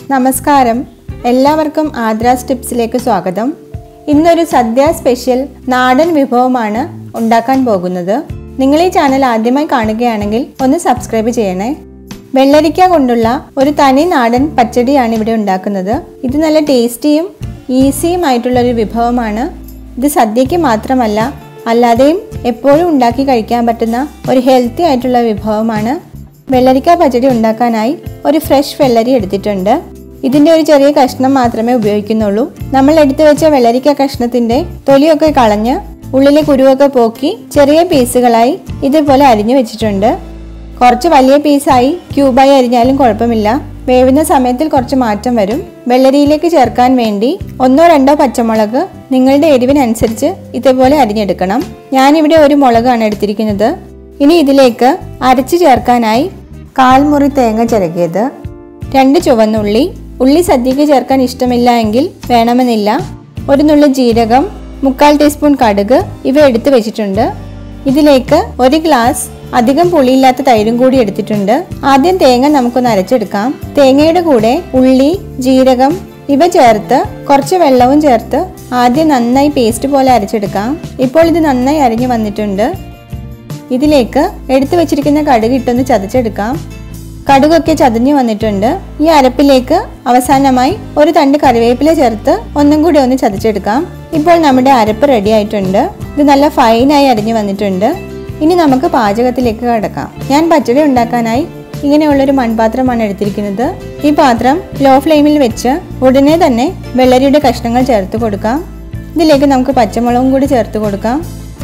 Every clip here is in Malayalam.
നമസ്കാരം എല്ലാവർക്കും ആദ്രാസ് ടിപ്സിലേക്ക് സ്വാഗതം ഇന്നൊരു സദ്യ സ്പെഷ്യൽ നാടൻ വിഭവമാണ് ഉണ്ടാക്കാൻ പോകുന്നത് നിങ്ങൾ ഈ ചാനൽ ആദ്യമായി കാണുകയാണെങ്കിൽ ഒന്ന് സബ്സ്ക്രൈബ് ചെയ്യണേ വെള്ളരിക്ക കൊണ്ടുള്ള ഒരു തനി നാടൻ പച്ചടിയാണ് ഇവിടെ ഉണ്ടാക്കുന്നത് ഇത് നല്ല ടേസ്റ്റിയും ഈസിയും ആയിട്ടുള്ള ഒരു വിഭവമാണ് ഇത് സദ്യയ്ക്ക് മാത്രമല്ല അല്ലാതെയും എപ്പോഴും ഉണ്ടാക്കി കഴിക്കാൻ പറ്റുന്ന ഒരു ഹെൽത്തി ആയിട്ടുള്ള വിഭവമാണ് വെള്ളരിക്ക പച്ചടി ഉണ്ടാക്കാനായി ഒരു ഫ്രഷ് വെള്ളരി എടുത്തിട്ടുണ്ട് ഇതിൻ്റെ ഒരു ചെറിയ കഷ്ണം മാത്രമേ ഉപയോഗിക്കുന്നുള്ളൂ നമ്മൾ എടുത്തു വെച്ച വെള്ളരിക്ക കഷ്ണത്തിൻ്റെ തൊലിയൊക്കെ കളഞ്ഞ് ഉള്ളിലെ കുരുവൊക്കെ പോക്കി ചെറിയ പീസുകളായി ഇതുപോലെ അരിഞ്ഞു വെച്ചിട്ടുണ്ട് കുറച്ച് വലിയ പീസായി ക്യൂബായി അരിഞ്ഞാലും കുഴപ്പമില്ല വേവുന്ന സമയത്തിൽ കുറച്ച് മാറ്റം വരും വെള്ളരിയിലേക്ക് ചേർക്കാൻ വേണ്ടി ഒന്നോ രണ്ടോ പച്ചമുളക് നിങ്ങളുടെ എരിവിനനുസരിച്ച് ഇതേപോലെ അരിഞ്ഞെടുക്കണം ഞാനിവിടെ ഒരു മുളകാണ് എടുത്തിരിക്കുന്നത് ഇനി ഇതിലേക്ക് അരച്ചു ചേർക്കാനായി കാൽമുറി തേങ്ങ ചിരകിയത് രണ്ട് ചുവന്നുള്ളി ഉള്ളി സദ്യക്ക് ചേർക്കാൻ ഇഷ്ടമില്ല എങ്കിൽ വേണമെന്നില്ല ഒരു നുള്ളി ജീരകം മുക്കാൽ ടീസ്പൂൺ കടുക് ഇവ എടുത്തു വെച്ചിട്ടുണ്ട് ഇതിലേക്ക് ഒരു ഗ്ലാസ് അധികം പുളിയില്ലാത്ത തൈരും കൂടി എടുത്തിട്ടുണ്ട് ആദ്യം തേങ്ങ നമുക്കൊന്ന് അരച്ചെടുക്കാം തേങ്ങയുടെ കൂടെ ഉള്ളി ജീരകം ഇവ ചേർത്ത് കുറച്ച് വെള്ളവും ചേർത്ത് ആദ്യം നന്നായി പേസ്റ്റ് പോലെ അരച്ചെടുക്കാം ഇപ്പോൾ ഇത് നന്നായി അരിഞ്ഞു വന്നിട്ടുണ്ട് ഇതിലേക്ക് എടുത്തു വെച്ചിരിക്കുന്ന കടുക് ഇട്ടൊന്ന് ചതച്ചെടുക്കാം കടുകൊക്കെ ചതഞ്ഞു വന്നിട്ടുണ്ട് ഈ അരപ്പിലേക്ക് അവസാനമായി ഒരു തണ്ട് കറിവേപ്പില ചേർത്ത് ഒന്നും കൂടി ഒന്ന് ചതച്ചെടുക്കാം ഇപ്പോൾ നമ്മുടെ അരപ്പ് റെഡി ആയിട്ടുണ്ട് ഇത് നല്ല ഫൈനായി അരിഞ്ഞു വന്നിട്ടുണ്ട് ഇനി നമുക്ക് പാചകത്തിലേക്ക് കടക്കാം ഞാൻ പച്ചടി ഉണ്ടാക്കാനായി ഇങ്ങനെയുള്ളൊരു മൺപാത്രമാണ് എടുത്തിരിക്കുന്നത് ഈ പാത്രം ലോ ഫ്ലെയിമിൽ വെച്ച് ഉടനെ തന്നെ വെള്ളരിയുടെ കഷ്ണങ്ങൾ ചേർത്ത് കൊടുക്കാം ഇതിലേക്ക് നമുക്ക് പച്ചമുളകും കൂടി ചേർത്ത് കൊടുക്കാം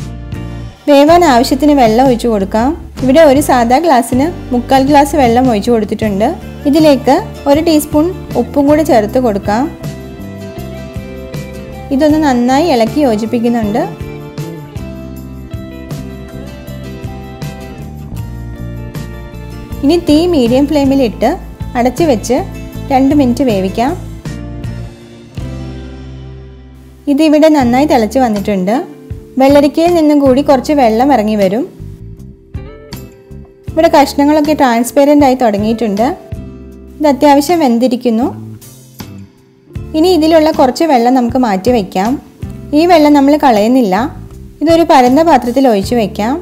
വേവാൻ ആവശ്യത്തിന് വെള്ളം ഒഴിച്ചു കൊടുക്കാം ഇവിടെ ഒരു സാധാ ഗ്ലാസ്സിന് മുക്കാൽ ഗ്ലാസ് വെള്ളം ഒഴിച്ചു കൊടുത്തിട്ടുണ്ട് ഇതിലേക്ക് ഒരു ടീസ്പൂൺ ഉപ്പും കൂടി ചേർത്ത് കൊടുക്കാം ഇതൊന്ന് നന്നായി ഇളക്കി യോജിപ്പിക്കുന്നുണ്ട് ഇനി തീ മീഡിയം ഫ്ലെയിമിൽ ഇട്ട് അടച്ചു വെച്ച് രണ്ട് മിനിറ്റ് വേവിക്കാം ഇതിവിടെ നന്നായി തിളച്ച് വന്നിട്ടുണ്ട് വെള്ളരിക്കയിൽ നിന്നും കൂടി കുറച്ച് വെള്ളം ഇറങ്ങി വരും ഇവിടെ കഷ്ണങ്ങളൊക്കെ ട്രാൻസ്പെറൻ്റ് ആയി തുടങ്ങിയിട്ടുണ്ട് ഇത് അത്യാവശ്യം വെന്തിരിക്കുന്നു ഇനി ഇതിലുള്ള കുറച്ച് വെള്ളം നമുക്ക് മാറ്റി വയ്ക്കാം ഈ വെള്ളം നമ്മൾ കളയുന്നില്ല ഇതൊരു പരന്ന പാത്രത്തിൽ ഒഴിച്ചു വയ്ക്കാം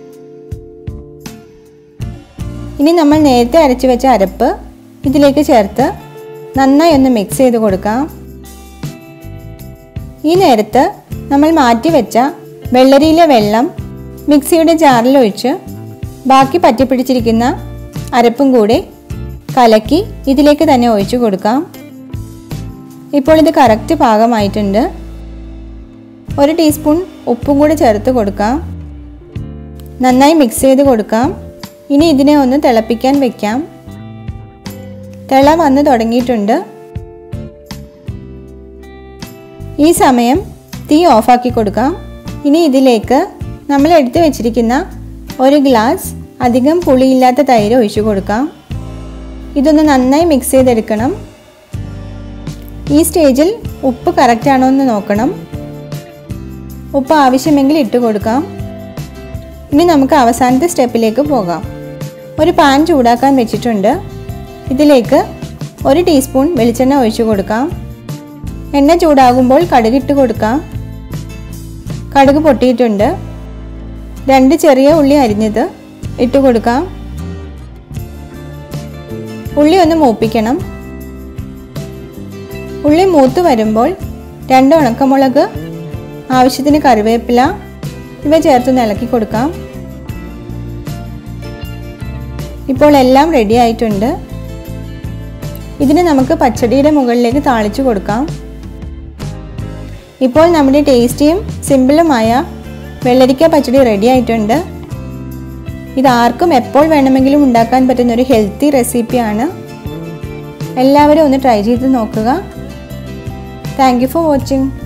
ഇനി നമ്മൾ നേരത്തെ അരച്ചു വെച്ച അരപ്പ് ഇതിലേക്ക് ചേർത്ത് നന്നായി ഒന്ന് മിക്സ് ചെയ്ത് കൊടുക്കാം ഈ നേരത്ത് നമ്മൾ മാറ്റി വെച്ച വെള്ളരിയിലെ വെള്ളം മിക്സിയുടെ ജാറിൽ ഒഴിച്ച് ബാക്കി പറ്റിപ്പിടിച്ചിരിക്കുന്ന അരപ്പും കൂടി കലക്കി ഇതിലേക്ക് തന്നെ ഒഴിച്ചു കൊടുക്കാം ഇപ്പോൾ ഇത് കറക്റ്റ് പാകമായിട്ടുണ്ട് ഒരു ടീസ്പൂൺ ഉപ്പും കൂടി ചേർത്ത് കൊടുക്കാം നന്നായി മിക്സ് ചെയ്ത് കൊടുക്കാം ഇനി ഇതിനെ ഒന്ന് തിളപ്പിക്കാൻ വെക്കാം തിള വന്ന് തുടങ്ങിയിട്ടുണ്ട് ഈ സമയം തീ ഓഫാക്കി കൊടുക്കാം ഇനി ഇതിലേക്ക് നമ്മൾ എടുത്തു വെച്ചിരിക്കുന്ന ഒരു ഗ്ലാസ് അധികം പുളിയില്ലാത്ത തൈര് ഒഴിച്ചു കൊടുക്കാം ഇതൊന്ന് നന്നായി മിക്സ് ചെയ്തെടുക്കണം ഈ സ്റ്റേജിൽ ഉപ്പ് കറക്റ്റ് ആണോ എന്ന് നോക്കണം ഉപ്പ് ആവശ്യമെങ്കിൽ ഇട്ട് കൊടുക്കാം ഇനി നമുക്ക് അവസാനത്തെ സ്റ്റെപ്പിലേക്ക് പോകാം ഒരു പാൻ ചൂടാക്കാൻ വെച്ചിട്ടുണ്ട് ഇതിലേക്ക് ഒരു ടീസ്പൂൺ വെളിച്ചെണ്ണ ഒഴിച്ചു കൊടുക്കാം എണ്ണ ചൂടാകുമ്പോൾ കടുകിട്ട് കൊടുക്കാം കടുക് പൊട്ടിയിട്ടുണ്ട് രണ്ട് ചെറിയ ഉള്ളി അരിഞ്ഞത് ഇട്ട് കൊടുക്കാം ഉള്ളി ഒന്ന് മൂപ്പിക്കണം ഉള്ളി മൂത്ത് വരുമ്പോൾ രണ്ട് ഉണക്കമുളക് ആവശ്യത്തിന് കറിവേപ്പില ഇവ ചേർത്ത് ഇളക്കി കൊടുക്കാം ഇപ്പോൾ എല്ലാം റെഡി ആയിട്ടുണ്ട് ഇതിന് നമുക്ക് പച്ചടിയുടെ മുകളിലേക്ക് താളിച്ചു കൊടുക്കാം ഇപ്പോൾ നമ്മുടെ ടേസ്റ്റിയും സിമ്പിളുമായ വെള്ളരിക്ക പച്ചടി റെഡി ആയിട്ടുണ്ട് ഇത് ആർക്കും എപ്പോൾ വേണമെങ്കിലും ഉണ്ടാക്കാൻ പറ്റുന്ന ഒരു ഹെൽത്തി റെസിപ്പിയാണ് എല്ലാവരും ഒന്ന് ട്രൈ ചെയ്ത് നോക്കുക താങ്ക് യു ഫോർ വാച്ചിങ്